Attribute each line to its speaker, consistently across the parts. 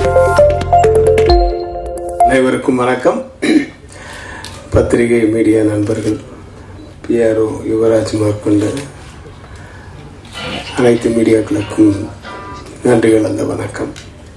Speaker 1: அனைவருக்கும் வணக்கம் பத்திரிகை மீடியா நண்பர்கள் பிஆர்ஓ யுவராஜ் மேற்கொண்டு அனைத்து மீடியாக்களுக்கும் நன்றிகள் அந்த வணக்கம்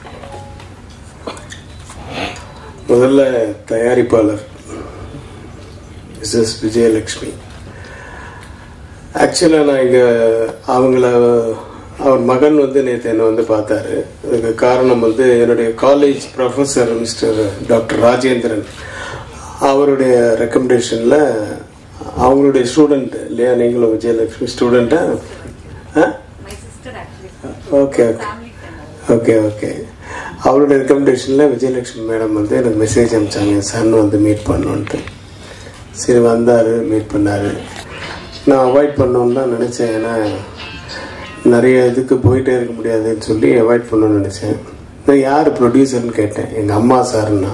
Speaker 1: முதல்ல தயாரிப்பாளர் மிஸ்எஸ் விஜயலட்சுமி ஆக்சுவலாக நான் இங்கே அவங்கள அவர் மகன் வந்து நேற்று என்னை வந்து பார்த்தாரு அதுக்கு காரணம் வந்து என்னுடைய college professor mister doctor Rajendran அவருடைய ரெக்கமெண்டேஷனில் அவங்களுடைய ஸ்டூடெண்ட் இல்லையா நீங்களும் விஜயலட்சுமி ஸ்டூடெண்ட்டா
Speaker 2: My sister actually.
Speaker 1: Okay okay
Speaker 2: Family friend.
Speaker 1: Okay okay அவருடைய ரெக்கமெண்டேஷனில் விஜயலட்சுமி மேடம் வந்து எனக்கு மெசேஜ் அனுப்பிச்சாங்க என் சன் வந்து மீட் பண்ணோன்ட்டு சரி வந்தார் மீட் பண்ணார் நான் அவாய்ட் பண்ணோன்னு தான் நினச்சேன் ஏன்னா நிறைய இதுக்கு போயிட்டே இருக்க முடியாதுன்னு சொல்லி அவாய்ட் பண்ணணும்னு நினச்சேன் நான் யார் ப்ரொடியூசர்னு கேட்டேன் எங்கள் அம்மா சார்னா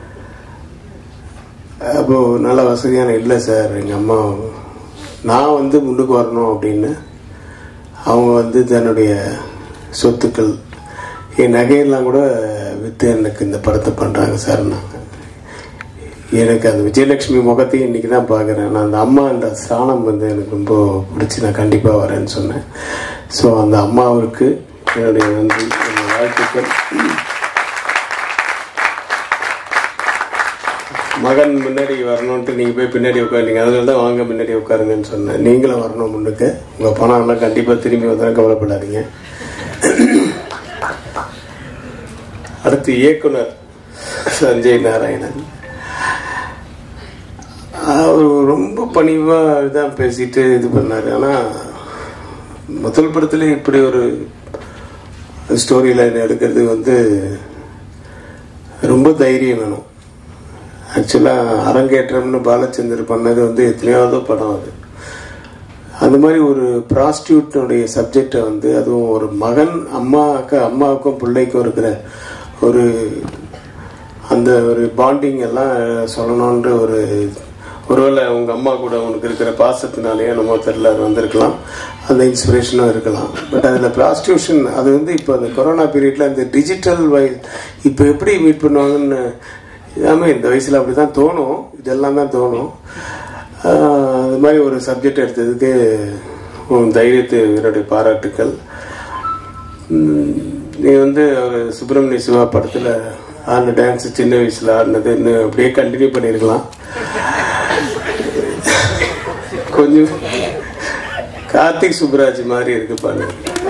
Speaker 1: அப்போது நல்ல வசதியான இல்லை சார் எங்கள் அம்மா நான் வந்து முன்னுக்கு வரணும் அப்படின்னு அவங்க வந்து தன்னுடைய சொத்துக்கள் என் நகையெல்லாம் கூட விற்று எனக்கு இந்த படத்தை பண்ணுறாங்க சார்னாங்க எனக்கு அந்த விஜயலட்சுமி முகத்தையும் இன்னைக்கு தான் பார்க்குறேன் நான் அந்த அம்மா அந்த ஸ்தானம் வந்து எனக்கு ரொம்ப பிடிச்சி நான் கண்டிப்பாக வரேன்னு சொன்னேன் ஸோ அந்த அம்மாவிற்கு என்னுடைய நன்றி என்னுடைய வாழ்த்துக்கள் மகன் முன்னாடி வரணுன்ட்டு நீங்கள் போய் பின்னாடி உட்காருங்க அதனால தான் வாங்க முன்னாடி உட்காருங்கன்னு சொன்னேன் நீங்களும் வரணும் முன்னுக்கு உங்கள் பணம்லாம் கண்டிப்பாக திரும்பி வந்தாலும் கவலைப்படாதீங்க அடுத்து இயக்குனர் சஞ்சய் நாராயணன் அவர் ரொம்ப பணிவாக தான் பேசிட்டு இது பண்ணார் ஆனால் முதல் படத்துல இப்படி ஒரு ஸ்டோரி லைன் எடுக்கிறது வந்து ரொம்ப தைரியம் வேணும் ஆக்சுவலாக அரங்கேற்றம்னு பாலச்சந்தர் பண்ணது வந்து எத்தனையாவது படம் அது அந்த மாதிரி ஒரு ப்ராஸ்டியூட்னுடைய சப்ஜெக்டை வந்து அதுவும் ஒரு மகன் அம்மாவுக்கு அம்மாவுக்கும் பிள்ளைக்கும் இருக்கிற ஒரு அந்த ஒரு பாண்டிங் எல்லாம் சொல்லணுன்ற ஒரு ஒருவேளை உங்கள் அம்மா கூட உனக்கு இருக்கிற பாசத்தினாலேயோ நம்ம தெரில அது வந்திருக்கலாம் அந்த இன்ஸ்பிரேஷனும் இருக்கலாம் பட் அதில் ப்ராஸ்டியூஷன் அது வந்து இப்போ அந்த கொரோனா பீரியடில் அந்த டிஜிட்டல் வை இப்போ எப்படி மீட் பண்ணுவாங்கன்னு எல்லாமே இந்த வயசில் அப்படி தான் தோணும் இதெல்லாம் தான் தோணும் ஆஹ் அது மாதிரி ஒரு சப்ஜெக்ட் எடுத்ததுக்கு உன் தைரியத்தை என்னுடைய பாராட்டுக்கள் உம், நீ வந்து ஒரு சுப்பிரமணிய சிவா படத்தில் ஆடின டான்ஸ் சின்ன வயசில் ஆடினது இன்னும் அப்படியே கண்டினியூ பண்ணியிருக்கலாம் கொஞ்சம் கார்த்திக் சுப்ராஜ் மாதிரி இருக்கு பாருங்க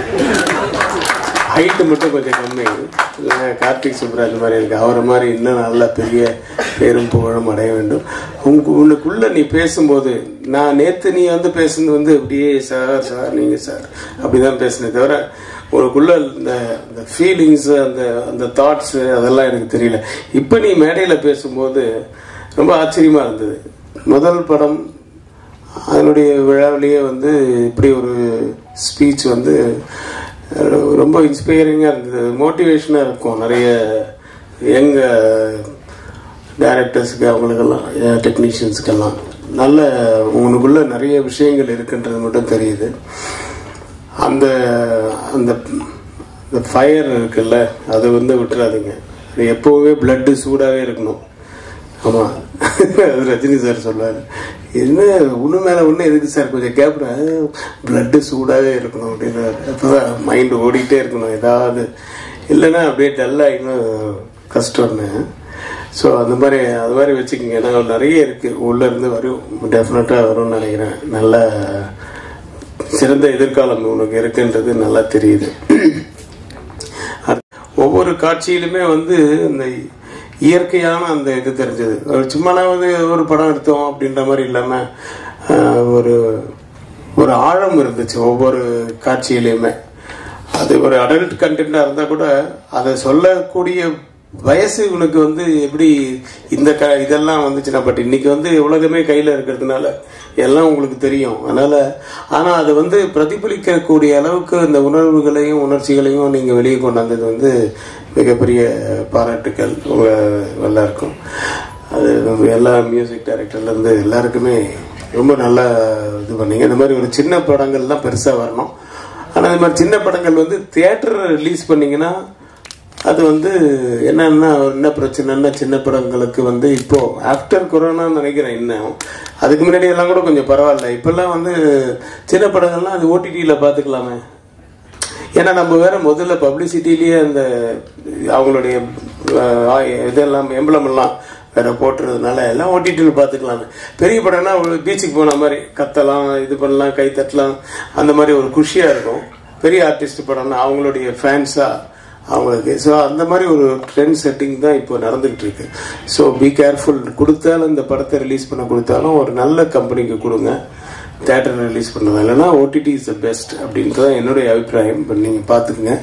Speaker 1: ஹைட்டு மட்டும் கொஞ்சம் கம்மி இல்லை கார்த்திக் சுப்ராஜ் மாதிரி இருக்கு அவரை மாதிரி இன்னும் நல்ல பெரிய பேரும் புகழும் அடைய வேண்டும் உங்க உனக்குள்ள நீ பேசும்போது நான் நேத்து நீ வந்து பேசுனது வந்து அப்படியே சார் சார் நீங்க சார் அப்படிதான் பேசுனே தவிர உனக்குள்ள இந்த அந்த ஃபீலிங்ஸ் அந்த அந்த தாட்ஸ் அதெல்லாம் எனக்கு தெரியல இப்போ நீ மேடையில் பேசும்போது ரொம்ப ஆச்சரியமா இருந்தது முதல் படம் அதனுடைய விழாவிலேயே வந்து இப்படி ஒரு ஸ்பீச் வந்து அஹ், ரொம்ப இன்ஸ்பைரிங்காக இருந்தது மோட்டிவேஷனாக இருக்கும் நிறைய யங் டைரக்டர்ஸுக்கு அவங்களுக்கெல்லாம் டெக்னீஷியன்ஸுக்கெல்லாம் நல்ல உனக்குள்ள நிறைய விஷயங்கள் இருக்குன்றது மட்டும் தெரியுது அந்த அந்த அந்த ஃபயர் இருக்குல்ல அதை வந்து விட்டுறாதீங்க அது எப்போவுமே பிளட்டு சூடாகவே இருக்கணும் ஆமாம் அது ரஜினி சார் சொல்லுவார் என்ன ஒன்று மேலே ஒன்று எதுக்கு சார் கொஞ்சம் கேட்குறேன் பிளட்டு சூடாகவே இருக்கணும் அப்படின்னு அப்போதான் மைண்டு ஓடிட்டே இருக்கணும் ஏதாவது இல்லைன்னா அப்படியே டல்லாக இன்னும் கஷ்டம்னு ஸோ அந்த மாதிரி அது மாதிரி வச்சுக்கோங்க ஏன்னா நிறைய இருக்குது உள்ளேருந்து வரும் டெஃபினட்டாக வரும்னு நினைக்கிறேன் நல்ல சிறந்த எதிர்காலம் உனக்கு இருக்குன்றது நல்லா தெரியுது அடுத்து, ஒவ்வொரு காட்சியிலுமே வந்து இந்த இயற்கையான அந்த இது தெரிஞ்சது ஒரு சும்மா நான் வந்து ஒரு படம் எடுத்தோம் அப்படின்ற மாதிரி இல்லாம ஆஹ், ஒரு ஒரு ஆழம் இருந்துச்சு ஒவ்வொரு காட்சியிலையுமே அது ஒரு அடல்ட் கண்டென்ட்டா இருந்தா கூட அதை சொல்லக்கூடிய வயசு உனக்கு வந்து எப்படி இந்த க இதெல்லாம் வந்துச்சுன்னா பட் இன்னைக்கு வந்து உலகமே கையில இருக்கிறதுனால எல்லாம் உங்களுக்கு தெரியும் அதனால ஆனா அது வந்து பிரதிபலிக்கக்கூடிய அளவுக்கு இந்த உணர்வுகளையும் உணர்ச்சிகளையும் நீங்க வெளியே கொண்டு வந்தது வந்து மிகப்பெரிய பாராட்டுக்கள் உங்க எல்லாருக்கும் அது நம்ம எல்லா மியூசிக் டைரக்டர்ல இருந்து எல்லாருக்குமே ரொம்ப நல்லா இது பண்ணீங்க இந்த மாதிரி ஒரு சின்ன படங்கள்லாம் பெருசா வரணும் ஆனா இந்த மாதிரி சின்ன படங்கள் வந்து தியேட்டர் ரிலீஸ் பண்ணீங்கன்னா அது வந்து என்னன்னா என்ன பிரச்சனைன்னா சின்ன படங்களுக்கு வந்து இப்போ ஆஃப்டர் கொரோனான்னு நினைக்கிறேன் இன்னும் அதுக்கு முன்னாடி எல்லாம் கூட கொஞ்சம் பரவாயில்ல இப்பெல்லாம் வந்து சின்ன படங்கள்லாம் அது ஓடிடியில் பார்த்துக்கலாமே ஏன்னா நம்ம வேற முதல்ல பப்ளிசிட்டிலேயே அந்த அவங்களுடைய அஹ், இதெல்லாம் எம்பளம் எல்லாம் வேற போட்டுறதுனால எல்லாம் ஓட்டிட்டு பார்த்துக்கலாமே பெரிய படம்னா ஒரு பீச்சுக்கு போன மாதிரி கத்தலாம் இது பண்ணலாம் கை தட்டலாம் அந்த மாதிரி ஒரு குஷியா இருக்கும் பெரிய ஆர்டிஸ்ட் படம்னா அவங்களுடைய ஃபேன்ஸா அவங்களுக்கு ஸோ அந்த மாதிரி ஒரு ட்ரெண்ட் செட்டிங் தான் இப்போ நடந்துகிட்டு இருக்கு ஸோ பி கேர்ஃபுல் கொடுத்தாலும் இந்த படத்தை ரிலீஸ் பண்ண கொடுத்தாலும் ஒரு நல்ல கம்பெனிக்கு கொடுங்க தேட்டர் ரிலீஸ் பண்ணது இல்லைன்னா ஓடிடி இஸ் த பெஸ்ட் அப்படின்றது தான் என்னுடைய அபிப்பிராயம் இப்போ நீங்கள் பார்த்துக்குங்க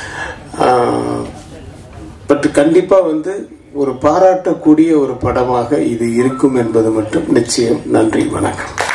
Speaker 1: பட் கண்டிப்பாக வந்து ஒரு பாராட்டக்கூடிய ஒரு படமாக இது இருக்கும் என்பது மட்டும் நிச்சயம் நன்றி வணக்கம்